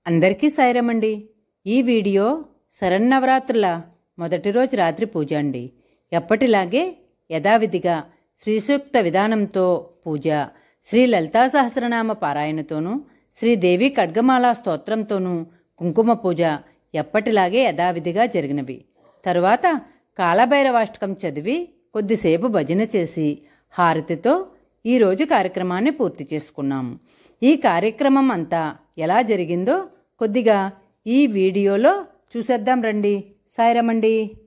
అందరికీ సాయిరమండి ఈ వీడియో శరన్నవరాత్రుల మొదటి రోజు రాత్రి పూజ అండి ఎప్పటిలాగే యథావిధిగా శ్రీసూక్త విధానంతో పూజ శ్రీ లలితా సహస్రనామ పారాయణతోనూ శ్రీదేవి ఖడ్గమాల స్తోత్రంతోనూ కుంకుమ పూజ ఎప్పటిలాగే యథావిధిగా జరిగినవి తరువాత కాలభైరవాష్టకం చదివి కొద్దిసేపు భజన చేసి హారతితో ఈరోజు కార్యక్రమాన్ని పూర్తి చేసుకున్నాం ఈ కార్యక్రమం అంతా ఎలా జరిగిందో కొద్దిగా ఈ వీడియోలో చూసేద్దాం రండి సాయిరమండి